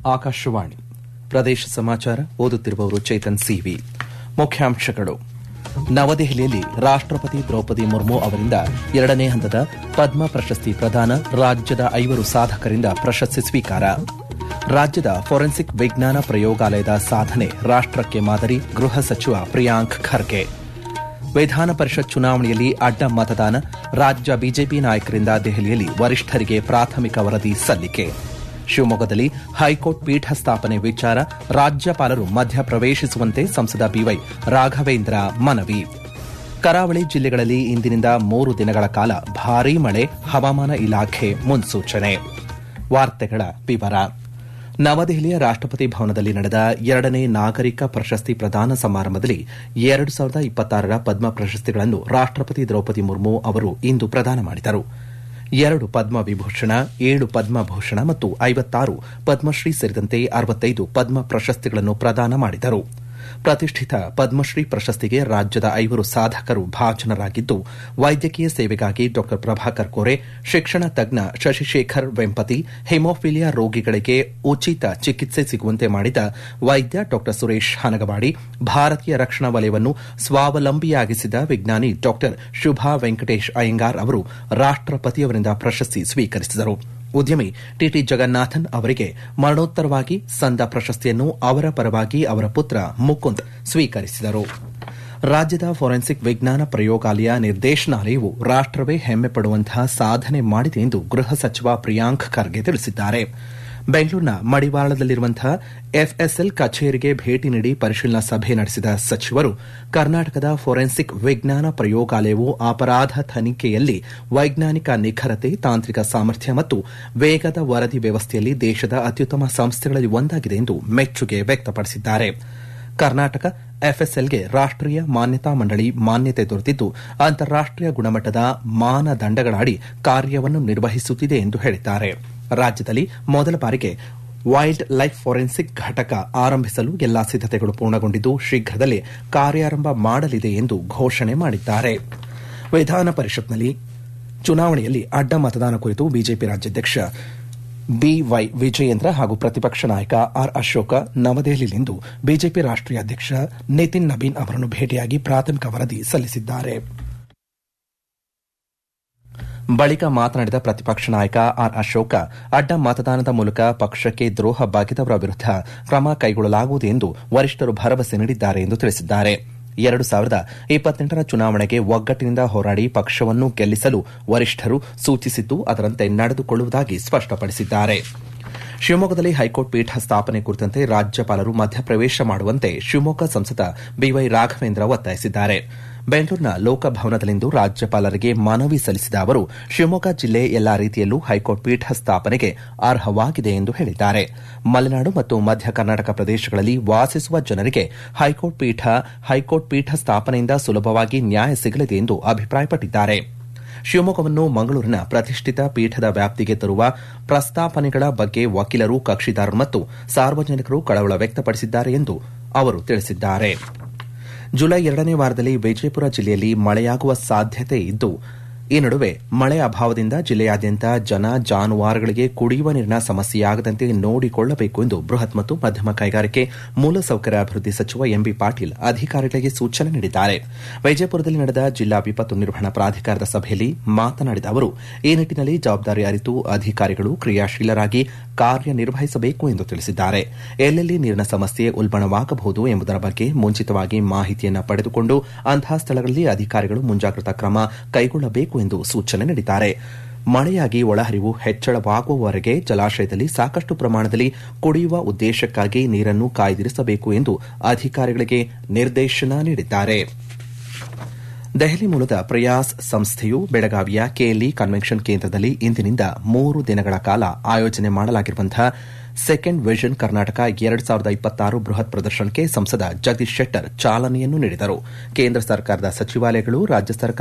ಆಕಾಶವಾಣಿ ಪ್ರದೇಶ ಸಮಾಚಾರ ಓದುತ್ತಿರುವವರು ಚೇತನ್ ಸಿವಿ ಮುಖ್ಯಾಂಶಗಳು ನವದೆಹಲಿಯಲ್ಲಿ ರಾಷ್ಟಪತಿ ದ್ರೌಪದಿ ಮುರ್ಮು ಅವರಿಂದ ಎರಡನೇ ಹಂತದ ಪದ್ಮ ಪ್ರಶಸ್ತಿ ಪ್ರದಾನ ರಾಜ್ಯದ ಐವರು ಸಾಧಕರಿಂದ ಪ್ರಶಸ್ತಿ ಸ್ವೀಕಾರ ರಾಜ್ಯದ ಫೋರೆನ್ಸಿಕ್ ವಿಜ್ಞಾನ ಪ್ರಯೋಗಾಲಯದ ಸಾಧನೆ ರಾಷ್ಟಕ್ಕೆ ಮಾದರಿ ಗೃಹ ಸಚಿವ ಪ್ರಿಯಾಂಕ್ ಖರ್ಗೆ ವಿಧಾನ ಪರಿಷತ್ ಚುನಾವಣೆಯಲ್ಲಿ ಅಡ್ಡ ಮತದಾನ ರಾಜ್ಯ ಬಿಜೆಪಿ ನಾಯಕರಿಂದ ದೆಹಲಿಯಲ್ಲಿ ವರಿಷ್ಠರಿಗೆ ಪ್ರಾಥಮಿಕ ವರದಿ ಸಲ್ಲಿಕೆ ಶಿವಮೊಗ್ಗದಲ್ಲಿ ಹೈಕೋರ್ಟ್ ಪೀಠ ಸ್ಥಾಪನೆ ವಿಚಾರ ರಾಜ್ಯಪಾಲರು ಮಧ್ಯಪ್ರವೇಶಿಸುವಂತೆ ಸಂಸದ ಬಿವೈ ರಾಘವೇಂದ್ರ ಮನವಿ ಕರಾವಳಿ ಜಿಲ್ಲೆಗಳಲ್ಲಿ ಇಂದಿನಿಂದ ಮೂರು ದಿನಗಳ ಕಾಲ ಭಾರೀ ಮಳೆ ಹವಾಮಾನ ಇಲಾಖೆ ಮುನ್ಸೂಚನೆ ವಾರ್ತೆಗಳ ವಿವರ ನವದೆಹಲಿಯ ರಾಷ್ಟಪತಿ ಭವನದಲ್ಲಿ ನಡೆದ ಎರಡನೇ ನಾಗರಿಕ ಪ್ರಶಸ್ತಿ ಪ್ರದಾನ ಸಮಾರಂಭದಲ್ಲಿ ಎರಡು ಸಾವಿರದ ಇಪ್ಪತ್ತಾರರ ಪದ್ಮ ಪ್ರಶಸ್ತಿಗಳನ್ನು ರಾಷ್ಟಪತಿ ದ್ರೌಪದಿ ಮುರ್ಮು ಅವರು ಇಂದು ಪ್ರದಾನ ಮಾಡಿದರು ಎರಡು ಪದ್ಮ ವಿಭೂಷಣ ಏಳು ಪದ್ಮಭೂಷಣ ಮತ್ತು ಐವತ್ತಾರು ಪದ್ಮಶ್ರೀ ಸೇರಿದಂತೆ ಅರವತ್ತೈದು ಪದ್ಮ ಪ್ರಶಸ್ತಿಗಳನ್ನು ಪ್ರದಾನ ಮಾಡಿದರು ಪ್ರತಿಷ್ಠಿತ ಪದ್ಮಶ್ರೀ ಪ್ರಶಸ್ತಿಗೆ ರಾಜ್ಯದ ಐವರು ಸಾಧಕರು ಭಾಜನರಾಗಿದ್ದು ವೈದ್ಯಕೀಯ ಸೇವೆಗಾಗಿ ಡಾ ಪ್ರಭಾಕರ್ ಕೋರೆ ಶಿಕ್ಷಣ ತಜ್ಞ ಶಶಿಶೇಖರ್ ವೆಂಪತಿ ಹಿಮೋಫಿಲಿಯಾ ರೋಗಿಗಳಿಗೆ ಉಚಿತ ಚಿಕಿತ್ಸೆ ಸಿಗುವಂತೆ ಮಾಡಿದ ವೈದ್ಯ ಡಾ ಸುರೇಶ್ ಹನಗವಾಡಿ ಭಾರತೀಯ ರಕ್ಷಣಾ ವಲಯವನ್ನು ಸ್ವಾವಲಂಬಿಯಾಗಿಸಿದ ವಿಜ್ಞಾನಿ ಡಾ ಶುಭಾ ವೆಂಕಟೇಶ್ ಅಯ್ಯಂಗಾರ್ ಅವರು ರಾಷ್ಟಪತಿಯವರಿಂದ ಪ್ರಶಸ್ತಿ ಸ್ವೀಕರಿಸಿದರು ಉದ್ಯಮಿ ಟಿಟಿ ಜಗನ್ನಾಥನ್ ಅವರಿಗೆ ಮರಣೋತ್ತರವಾಗಿ ಸಂದ ಪ್ರಶಸ್ತಿಯನ್ನು ಅವರ ಪರವಾಗಿ ಅವರ ಪುತ್ರ ಮುಕುಂದ್ ಸ್ವೀಕರಿಸಿದರು ರಾಜ್ಯದ ಫೋರೆನ್ಸಿಕ್ ವಿಜ್ಞಾನ ಪ್ರಯೋಗಾಲಯ ನಿರ್ದೇಶನಾಲಯವು ರಾಷ್ಟವೇ ಹೆಮ್ಮೆ ಪಡುವಂತಹ ಸಾಧನೆ ಮಾಡಿದೆ ಎಂದು ಗೃಹ ಸಚಿವ ಪ್ರಿಯಾಂಕ್ ಖರ್ಗೆ ತಿಳಿಸಿದ್ದಾರೆ ಬೆಂಗಳೂರಿನ ಮಡಿವಾಳದಲ್ಲಿರುವಂತಹ ಎಫ್ಎಸ್ಎಲ್ ಕಚೇರಿಗೆ ಭೇಟಿ ನೀಡಿ ಪರಿಶೀಲನಾ ಸಭೆ ನಡೆಸಿದ ಸಚಿವರು ಕರ್ನಾಟಕದ ಫೋರೆನ್ಸಿಕ್ ವಿಜ್ಞಾನ ಪ್ರಯೋಗಾಲಯವು ಅಪರಾಧ ತನಿಖೆಯಲ್ಲಿ ವೈಜ್ಞಾನಿಕ ನಿಖರತೆ ತಾಂತ್ರಿಕ ಸಾಮರ್ಥ್ಯ ಮತ್ತು ವೇಗದ ವರದಿ ವ್ಯವಸ್ಥೆಯಲ್ಲಿ ದೇಶದ ಅತ್ಯುತ್ತಮ ಸಂಸ್ಥೆಗಳಲ್ಲಿ ಒಂದಾಗಿದೆ ಎಂದು ಮೆಚ್ಚುಗೆ ವ್ಯಕ್ತಪಡಿಸಿದ್ದಾರೆ ಕರ್ನಾಟಕ ಎಫ್ಎಸ್ಎಲ್ಗೆ ರಾಷ್ಟೀಯ ಮಾನ್ಯತಾ ಮಂಡಳಿ ಮಾನ್ಯತೆ ದೊರೆತಿದ್ದು ಅಂತಾರಾಷ್ಟೀಯ ಗುಣಮಟ್ಟದ ಮಾನದಂಡಗಳಡಿ ಕಾರ್ಯವನ್ನು ನಿರ್ವಹಿಸುತ್ತಿದೆ ಎಂದು ಹೇಳಿದ್ದಾರೆ ರಾಜ್ಯದಲ್ಲಿ ಮೊದಲ ಬಾರಿಗೆ ವೈಲ್ಡ್ ಲೈಫ್ ಫೋರೆನ್ಸಿಕ್ ಘಟಕ ಆರಂಭಿಸಲು ಎಲ್ಲಾ ಸಿದ್ದತೆಗಳು ಪೂರ್ಣಗೊಂಡಿದ್ದು ಶೀಘ್ರದಲ್ಲೇ ಕಾರ್ಯಾರಂಭ ಮಾಡಲಿದೆ ಎಂದು ಘೋಷಣೆ ಮಾಡಿದ್ದಾರೆ ವಿಧಾನ ಪರಿಷತ್ನಲ್ಲಿ ಚುನಾವಣೆಯಲ್ಲಿ ಅಡ್ಡ ಮತದಾನ ಕುರಿತು ಬಿಜೆಪಿ ರಾಜ್ಯಾಧ್ಯಕ್ಷ ಬಿವೈ ವಿಜಯೇಂದ್ರ ಹಾಗೂ ಪ್ರತಿಪಕ್ಷ ನಾಯಕ ಆರ್ ಅಶೋಕ ನವದೆಹಲಿಯಲ್ಲಿಂದು ಬಿಜೆಪಿ ರಾಷ್ಟೀಯ ಅಧ್ಯಕ್ಷ ನಿತಿನ್ ನಬೀನ್ ಅವರನ್ನು ಭೇಟಿಯಾಗಿ ಪ್ರಾಥಮಿಕ ವರದಿ ಸಲ್ಲಿಸಿದ್ದಾರೆ ಬಳಿಕ ಮಾತನಾಡಿದ ಪ್ರತಿಪಕ್ಷ ನಾಯಕ ಆರ್ ಅಶೋಕ ಅಡ್ಡ ಮತದಾನದ ಮೂಲಕ ಪಕ್ಷಕ್ಕೆ ದ್ರೋಹ ಬಗೆದವರ ವಿರುದ್ದ ಕ್ರಮ ಕೈಗೊಳ್ಳಲಾಗುವುದು ಎಂದು ವರಿಷ್ಠರು ಭರವಸೆ ನೀಡಿದ್ದಾರೆ ಎಂದು ತಿಳಿಸಿದ್ದಾರೆ ಎರಡು ಸಾವಿರದ ಇಪ್ಪತ್ತೆಂಟರ ಚುನಾವಣೆಗೆ ಒಗ್ಗಟ್ಟಿನಿಂದ ಹೋರಾಡಿ ಪಕ್ಷವನ್ನು ಗೆಲ್ಲಿಸಲು ವರಿಷ್ಠರು ಸೂಚಿಸಿದ್ದು ಅದರಂತೆ ನಡೆದುಕೊಳ್ಳುವುದಾಗಿ ಸ್ಪಷ್ಟಪಡಿಸಿದ್ದಾರೆ ಶಿವಮೊಗ್ಗದಲ್ಲಿ ಹೈಕೋರ್ಟ್ ಪೀಠ ಸ್ಥಾಪನೆ ಕುರಿತಂತೆ ರಾಜ್ಯಪಾಲರು ಮಧ್ಯಪ್ರವೇಶ ಮಾಡುವಂತೆ ಶಿವಮೊಗ್ಗ ಸಂಸದ ಬಿವೈ ರಾಘವೇಂದ್ರ ಒತ್ತಾಯಿಸಿದ್ದಾರೆ ಬೆಂಗಳೂರಿನ ಲೋಕಭವನದಲ್ಲಿಂದು ರಾಜ್ಯಪಾಲರಿಗೆ ಮನವಿ ಸಲ್ಲಿಸಿದ ಅವರು ಶಿವಮೊಗ್ಗ ಜಿಲ್ಲೆ ಎಲ್ಲಾ ರೀತಿಯಲ್ಲೂ ಹೈಕೋರ್ಟ್ ಪೀಠ ಸ್ಥಾಪನೆಗೆ ಅರ್ಹವಾಗಿದೆ ಎಂದು ಹೇಳಿದ್ದಾರೆ ಮಲೆನಾಡು ಮತ್ತು ಮಧ್ಯ ಕರ್ನಾಟಕ ಪ್ರದೇಶಗಳಲ್ಲಿ ವಾಸಿಸುವ ಜನರಿಗೆ ಹೈಕೋರ್ಟ್ ಪೀಠ ಹೈಕೋರ್ಟ್ ಪೀಠ ಸ್ಥಾಪನೆಯಿಂದ ಸುಲಭವಾಗಿ ನ್ಯಾಯ ಸಿಗಲಿದೆ ಎಂದು ಅಭಿಪ್ರಾಯಪಟ್ಟಿದ್ದಾರೆ ಶಿವಮೊಗ್ಗವನ್ನು ಮಂಗಳೂರಿನ ಪ್ರತಿಷ್ಠಿತ ಪೀಠದ ವ್ಯಾಪ್ತಿಗೆ ತರುವ ಪ್ರಸ್ತಾಪನೆಗಳ ಬಗ್ಗೆ ವಕೀಲರು ಕಕ್ಷಿದಾರರು ಮತ್ತು ಸಾರ್ವಜನಿಕರು ಕಳವಳ ವ್ಯಕ್ತಪಡಿಸಿದ್ದಾರೆ ಎಂದು ಅವರು ತಿಳಿಸಿದ್ದಾರೆ ಜುಲೈ ಎರಡನೇ ವಾರದಲ್ಲಿ ವಿಜಯಪುರ ಜಿಲ್ಲೆಯಲ್ಲಿ ಮಳೆಯಾಗುವ ಸಾಧ್ಯತೆ ಇದ್ದು ಈ ನಡುವೆ ಮಳೆ ಅಭಾವದಿಂದ ಜಿಲ್ಲೆಯಾದ್ಯಂತ ಜನ ಜಾನುವಾರುಗಳಿಗೆ ಕುಡಿಯುವ ನೀರಿನ ಸಮಸ್ಯೆಯಾಗದಂತೆ ನೋಡಿಕೊಳ್ಳಬೇಕು ಎಂದು ಬೃಹತ್ ಮತ್ತು ಮಧ್ಯಮ ಕೈಗಾರಿಕೆ ಮೂಲಸೌಕರ್ಯ ಅಭಿವೃದ್ಧಿ ಸಚಿವ ಎಂಬಿ ಪಾಟೀಲ್ ಅಧಿಕಾರಿಗಳಿಗೆ ಸೂಚನೆ ನೀಡಿದ್ದಾರೆ ವಿಜಯಪುರದಲ್ಲಿ ನಡೆದ ಜಿಲ್ಲಾ ವಿಪತ್ತು ನಿರ್ವಹಣಾ ಪ್ರಾಧಿಕಾರದ ಸಭೆಯಲ್ಲಿ ಮಾತನಾಡಿದ ಅವರು ಈ ನಿಟ್ಟಿನಲ್ಲಿ ಜವಾಬ್ದಾರಿ ಅರಿತು ಅಧಿಕಾರಿಗಳು ಕ್ರಿಯಾಶೀಲರಾಗಿ ಕಾರ್ಯನಿರ್ವಹಿಸಬೇಕು ಎಂದು ತಿಳಿಸಿದ್ದಾರೆ ಎಲ್ಲೆಲ್ಲಿ ನೀರಿನ ಸಮಸ್ಯೆ ಉಲ್ಬಣವಾಗಬಹುದು ಎಂಬುದರ ಬಗ್ಗೆ ಮುಂಚಿತವಾಗಿ ಮಾಹಿತಿಯನ್ನು ಪಡೆದುಕೊಂಡು ಅಂತಹ ಸ್ಥಳಗಳಲ್ಲಿ ಅಧಿಕಾರಿಗಳು ಮುಂಜಾಗ್ರತಾ ಕ್ರಮ ಕೈಗೊಳ್ಳಬೇಕು ಎಂದು ಸೂಚನೆ ನೀಡಿದ್ದಾರೆ ಮಳೆಯಾಗಿ ಒಳಹರಿವು ಹೆಚ್ಚಳವಾಗುವವರೆಗೆ ಜಲಾಶಯದಲ್ಲಿ ಸಾಕಷ್ಟು ಪ್ರಮಾಣದಲ್ಲಿ ಕುಡಿಯುವ ಉದ್ದೇಶಕ್ಕಾಗಿ ನೀರನ್ನು ಕಾಯ್ದಿರಿಸಬೇಕು ಎಂದು ಅಧಿಕಾರಿಗಳಿಗೆ ನಿರ್ದೇಶನ ನೀಡಿದ್ದಾರೆ ದೆಹಲಿ ಮೂಲದ ಪ್ರಯಾಸ್ ಸಂಸ್ಥೆಯು ಬೆಳಗಾವಿಯ ಕೆಎಲ್ಇ ಕನ್ವೆನ್ಷನ್ ಕೇಂದ್ರದಲ್ಲಿ ಇಂದಿನಿಂದ ಮೂರು ದಿನಗಳ ಕಾಲ ಆಯೋಜನೆ ಮಾಡಲಾಗಿರುವಂತಹ ಸೆಕೆಂಡ್ ವಿಷನ್ ಕರ್ನಾಟಕ ಎರಡು ಸಾವಿರದ ಇಪ್ಪತ್ತಾರು ಬೃಹತ್ ಪ್ರದರ್ಶನಕ್ಕೆ ಸಂಸದ ಜಗದೀಶ್ ಶೆಟ್ಟರ್ ಚಾಲನೆಯನ್ನು ನೀಡಿದರು ಕೇಂದ್ರ ಸರ್ಕಾರದ ಸಚಿವಾಲಯಗಳು ರಾಜ್ಯ ಸರ್ಕಾರ